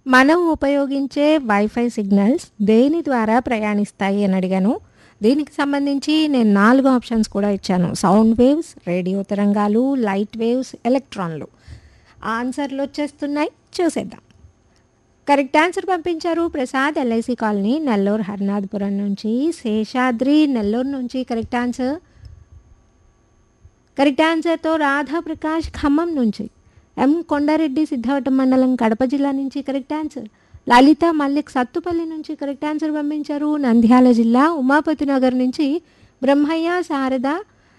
మనం ఉపయోగించే wifi signals దేని ద్వారా ప్రయాణిస్తాయి అని అడిగాను దీనికి సంబంధించి నేను నాలుగు ఆప్షన్స్ కూడా ఇచ్చాను సౌండ్ వేవ్స్ రేడియో తరంగాలు లైట్ వేవ్స్ ఎలక్ట్రాన్లు ఆన్సర్లు వచ్చేస్తున్నాయి చూసేద్దాం కరెక్ట్ ఆన్సర్ పంపించారు ప్రసాద్ ఎల్ఐసి కాలనీ నెల్లూరు హరినాథపురం నుంచి శేషాద్రి నెల్లూరు నుంచి కరెక్ట్ ఆన్సర్ కరెక్ట్ ఆన్సర్తో రాధా ప్రకాష్ ఖమ్మం నుంచి ఎం కొండారెడ్డి సిద్ధవటం మండలం కడప జిల్లా నుంచి కరెక్ట్ ఆన్సర్ లలిత మల్లిక్ సత్తుపల్లి నుంచి కరెక్ట్ ఆన్సర్ పంపించారు నంద్యాల జిల్లా ఉమాపతి నగర్ నుంచి బ్రహ్మయ్య శారద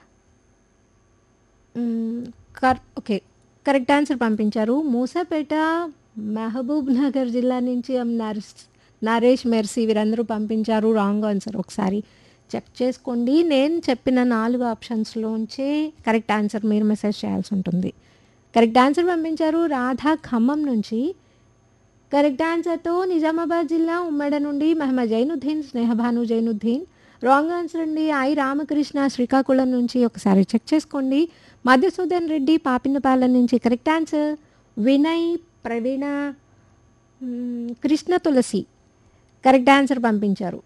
మ్, కర్ ఓకే కరెక్ట్ ఆన్సర్ పంపించారు మూసాపేట మహబూబ్ నగర్ జిల్లా నుంచి ఎం నర్స్ నరేష్ మెర్సీ వీరందరూ పంపించారు రాంగ్ ఆన్సర్ ఒకసారి చెక్ చేసుకోండి నేను చెప్పిన నాలుగు ఆప్షన్స్లోంచే కరెక్ట్ ఆన్సర్ మీరు మెసేజ్ చేయాల్సి ఉంటుంది కరెక్ట్ ఆన్సర్ పంపించారు రాధా ఖమ్మం నుంచి కరెక్ట్ ఆన్సర్తో నిజామాబాద్ జిల్లా ఉమ్మడి నుండి మహమ్మద్ జైనుద్దీన్ స్నేహభాను జైనుద్దీన్ రాంగ్ ఆన్సర్ అండి ఐ రామకృష్ణ శ్రీకాకుళం నుంచి ఒకసారి చెక్ చేసుకోండి మధుసూదన్ రెడ్డి పాపినపాలెం నుంచి కరెక్ట్ ఆన్సర్ వినయ్ ప్రవీణ మ్, కృష్ణ తులసి కరెక్ట్ ఆన్సర్ పంపించారు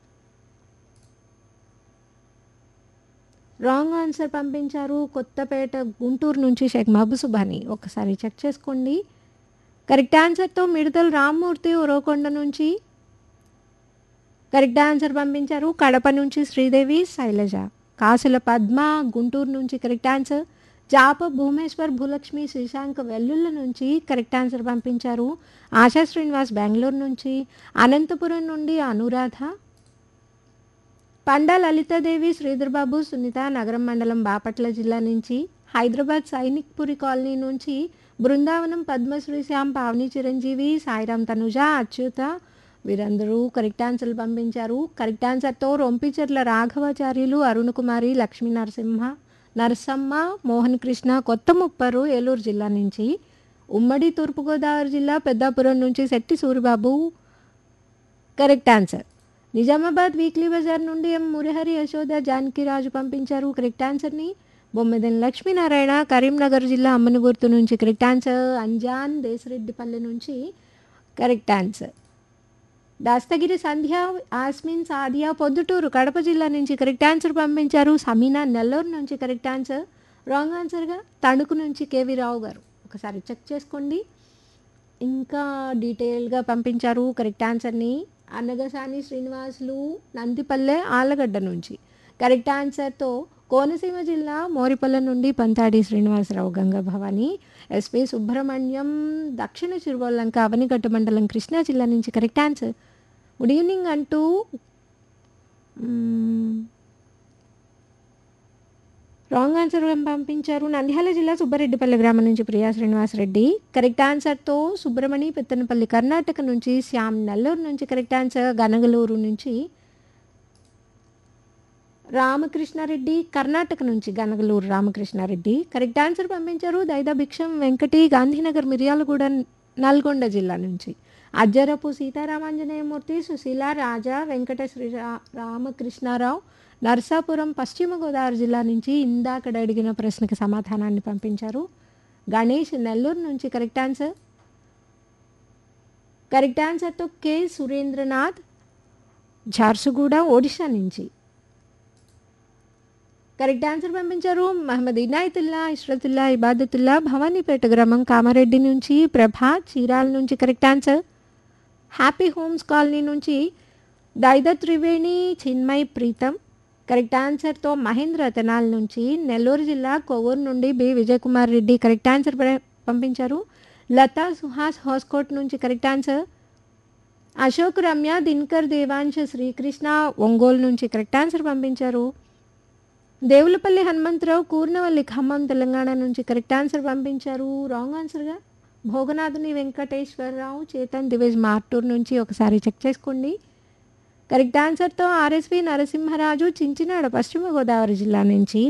రాంగ్ ఆన్సర్ పంపించారు కొత్తపేట గుంటూరు నుంచి షేక్ మహబూసుబాని ఒకసారి చెక్ చేసుకోండి కరెక్ట్ ఆన్సర్తో మిడతల రామ్మూర్తి ఉరవకొండ నుంచి కరెక్ట్ ఆన్సర్ పంపించారు కడప నుంచి శ్రీదేవి శైలజ కాసుల పద్మ గుంటూరు నుంచి కరెక్ట్ ఆన్సర్ జాప భూమేశ్వర్ భూలక్ష్మి శ్రీశాంక్ వెల్లుల్ల నుంచి కరెక్ట్ ఆన్సర్ పంపించారు ఆశా శ్రీనివాస్ బెంగళూరు నుంచి అనంతపురం నుండి అనురాధ పండా లలితాదేవి శ్రీధర్బాబు సునీత నగరం మండలం బాపట్ల జిల్లా నుంచి హైదరాబాద్ సైనిక్పురి కాలనీ నుంచి బృందావనం పద్మశ్రీ శ్యామ్ పావని చిరంజీవి సాయిరామ్ తనుజ అచ్యుత వీరందరూ కరెక్ట్ ఆన్సర్లు పంపించారు కరెక్ట్ ఆన్సర్తో రొంపిచెర్ల రాఘవాచార్యులు అరుణ్ కుమారి లక్ష్మీ నరసింహ నరసమ్మ మోహన్ కృష్ణ కొత్త ముప్పరు ఏలూరు జిల్లా నుంచి ఉమ్మడి తూర్పుగోదావరి జిల్లా పెద్దాపురం నుంచి Shetty Suribabu correct answer Nizamabad weekly బజార్ నుండి ఎం మురహరి యశోద జానకిరాజు పంపించారు కరెక్ట్ ఆన్సర్ని బొమ్మిదన్ లక్ష్మీనారాయణ కరీంనగర్ జిల్లా అమ్మనగుర్తు నుంచి కరెక్ట్ ఆన్సర్ అంజాన్ దేశరెడ్డిపల్లి నుంచి కరెక్ట్ ఆన్సర్ దాస్తగిరి సంధ్య ఆస్మిన్ సాదియా పొద్దుటూరు కడప జిల్లా నుంచి కరెక్ట్ ఆన్సర్ పంపించారు సమీనా నెల్లూరు నుంచి కరెక్ట్ ఆన్సర్ రాంగ్ ఆన్సర్గా తణుకు నుంచి కేవీ రావు గారు ఒకసారి చెక్ చేసుకోండి ఇంకా డీటెయిల్గా పంపించారు కరెక్ట్ ఆన్సర్ని అన్నగసాని శ్రీనివాసులు నందిపల్లె ఆలగడ్డ నుంచి కరెక్ట్ ఆన్సర్తో కోనసీమ జిల్లా మోరిపల్లె నుండి పంతాడి శ్రీనివాసరావు గంగా భవాని ఎస్పి సుబ్రహ్మణ్యం దక్షిణ చిరువల్లంక అవనిగట్ట మండలం కృష్ణా జిల్లా నుంచి కరెక్ట్ ఆన్సర్ గుడ్ ఈవినింగ్ అంటూ మ్మ్, రాంగ్ ఆన్సర్ పంపించారు నంద్యాల జిల్లా సుబ్బారెడ్డిపల్లి గ్రామం నుంచి ప్రియా శ్రీనివాసరెడ్డి కరెక్ట్ ఆన్సర్తో సుబ్రమణి పెత్తనపల్లి కర్ణాటక నుంచి శ్యామ్ నెల్లూరు నుంచి కరెక్ట్ ఆన్సర్ గనగలూరు నుంచి రామకృష్ణారెడ్డి కర్ణాటక నుంచి గనగలూరు రామకృష్ణారెడ్డి కరెక్ట్ ఆన్సర్ పంపించారు దైదా భిక్షం వెంకటి గాంధీనగర్ మిర్యాలగూడ నల్గొండ జిల్లా నుంచి అజ్జరపు సీతారామాంజనేయమూర్తి సుశీల రాజా వెంకట శ్రీ రా- రామకృష్ణారావు నర్సాపురం పశ్చిమ గోదావరి జిల్లా నుంచి ఇందాకడ అడిగిన ప్రశ్నకి సమాధానాన్ని పంపించారు గణేష్ నెల్లూరు నుంచి కరెక్ట్ ఆన్సర్ కరెక్ట్ ఆన్సర్తో కె సురేంద్రనాథ్ ఝార్సుగూడ ఒడిషా నుంచి కరెక్ట్ ఆన్సర్ పంపించారు మహమ్మద్ ఇనాయతుల్లా ఇష్రతుల్లా ఇబాదతుల్లా భవానీపేట గ్రామం కామారెడ్డి నుంచి ప్రభా చీరాల నుంచి correct answer happy homes colony నుంచి దైద త్రివేణి చిన్మయ్ ప్రీతం కరెక్ట్ ఆన్సర్తో మహేంద్ర తెనాల్ నుంచి నెల్లూరు జిల్లా కొవ్వూరు నుండి B Vijaykumar Reddy correct answer ప్ర- పంపించారు లతా సుహాస్ హోస్కోట్ నుంచి కరెక్ట్ ఆన్సర్ అశోక్ రమ్య దినకర్ దేవాంశ శ్రీకృష్ణ ఒంగోలు నుంచి కరెక్ట్ ఆన్సర్ పంపించారు దేవులపల్లి హనుమంతరావు కూర్నవల్లి ఖమ్మం తెలంగాణ నుంచి కరెక్ట్ ఆన్సర్ పంపించారు రాంగ్ ఆన్సర్గా భోగనాథుని వెంకటేశ్వరరావు చేతన్ దివేజ్ మార్టూర్ నుంచి ఒకసారి చెక్ చేసుకోండి కరెక్ట్ ఆన్సర్తో ఆర్ఎస్వి నరసింహరాజు చించినాడ పశ్చిమ గోదావరి జిల్లా నుంచి